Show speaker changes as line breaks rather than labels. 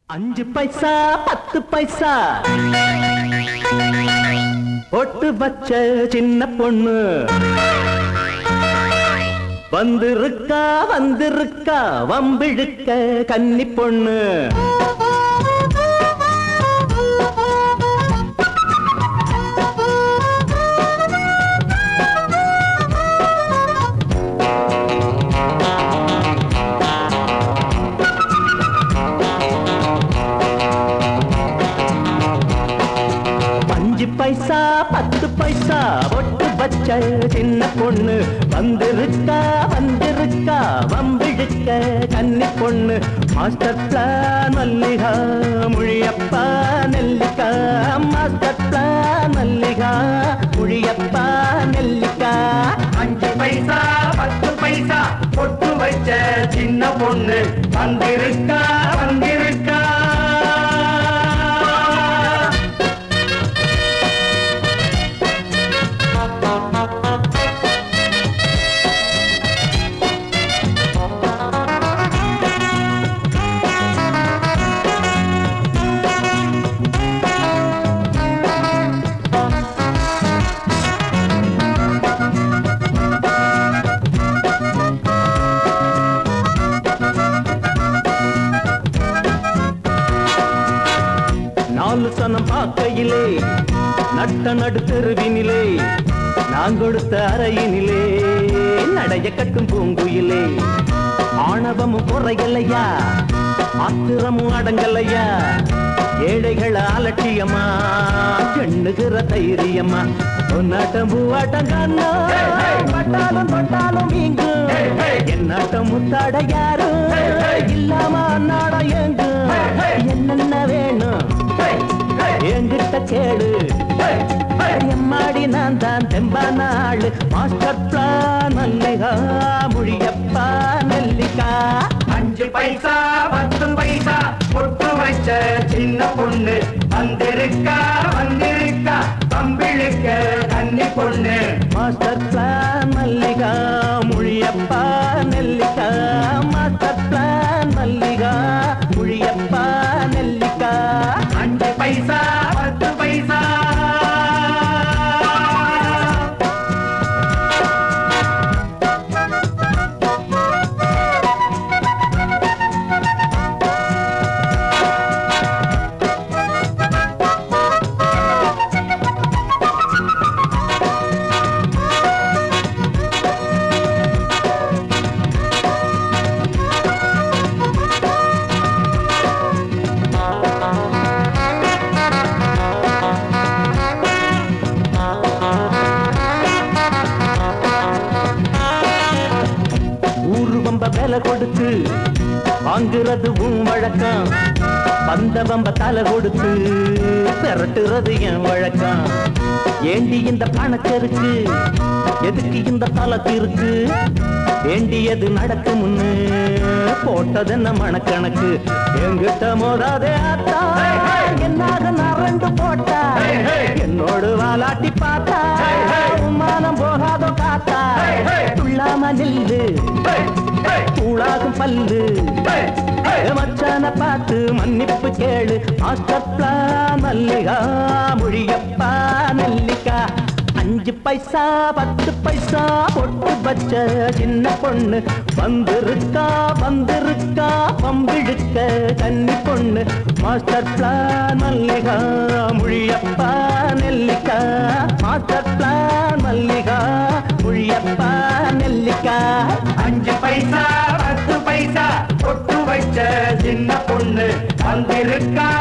அஞ்சு பைசா பத்து பைசா ஒட்டு பச்ச சின்ன பொண்ணு வந்திருக்கா வந்திருக்கா வம்பிழுக்க கன்னி பொண்ணு அஞ்சு பைசா பத்து பைசா ஒட்டு பச்ச சின்ன பொண்ணு வந்திருக்கா வந்திருக்கா வம்பிழுக்க கன்னி பொண்ணு மாஸ்டர் பிளான் மல்லிகா முழியப்பா நெல்லிக்கா மாஸ்டர் பிளான் மல்லிகா முழியப்பா நெல்லிக்கா
அஞ்சு பைசா பத்து பைசா பொட்டு வச்ச சின்ன பொண்ணு வந்திருக்கா வந்திருக்கா
நாலு சனம் பார்க்கையிலே நட்ட நடு தெருவினிலே நான் கொடுத்த அறையினிலே நடைய கட்டும் பூங்குயிலே ஆணவமும் குறையலையா ஆத்திரமும் அடங்கலையா ஏழைகள் அலட்சியமா எண்ணுகிற தைரியமா பொன்னாட்டம் பூவாட்டம் கண்ணோ பட்டாலும் தொட்டாலும் இங்கு என்னாட்டம் முத்தாட யாரும் இல்லாம அன்னாட எங்கு என்னென்ன வேணும் என்கிட்ட கேடு எம்மாடி நான் தான் தெம்பான ஆளு மாஸ்டர் பிளான் மல்லிகா முழியப்பா நெல்லிக்கா
அஞ்சு பைசா பத்து பைசா பொட்டு வச்ச சின்ன பொண்ணு வந்திருக்கா வந்திருக்கா பம்பிழுக்க கன்னி பொண்ணு
மாஸ்டர் பிளான் மல்லிகா முழியப்பா நெல்லிக்கா மாஸ்டர் பிளான் மல்லிகா முழியப்பா நெல்லிக்கா
அஞ்சு பைசா பத்து பைசா
ஊரு வம்ப விலை கொடுத்து வாங்குறது உன் வழக்கம் வந்த வம்ப தலை கொடுத்து பெரட்டுறது என் வழக்கம் ஏண்டி இந்த பணச்சருக்கு எதுக்கு இந்த தலக்கு இருக்கு வேண்டியது நடக்கு முன்னு போட்டது என்ன மனக்கணக்கு எங்கிட்ட மோதாதே ஆத்தா என்னாக நான் ரெண்டு போட்டா என்னோடு வாலாட்டி பார்த்தா உம்மானம் போகாதோ காத்தா துள்ளாம நில்லு கூழாகும் பல்லு மச்சான பார்த்து மன்னிப்பு கேளு மாஸ்டர் பிளான் மல்லிகா மொழியப்பா நெல்லிக்கா அஞ்சு பைசா பத்து பைசா பொட்டு பச்ச சின்ன பொண்ணு வந்திருக்கா வந்திருக்கா பம்பிழுக்க கன்னி பொண்ணு மாஸ்டர் பிளான் மல்லிகா மொழியப்பா நெல்லிக்கா மாஸ்டர் பிளான் மல்லிகா மொழியப்பா நெல்லிக்கா
அஞ்சு பைசா பத்து பைசா பொட்டு வச்ச சின்ன பொண்ணு வந்திருக்கா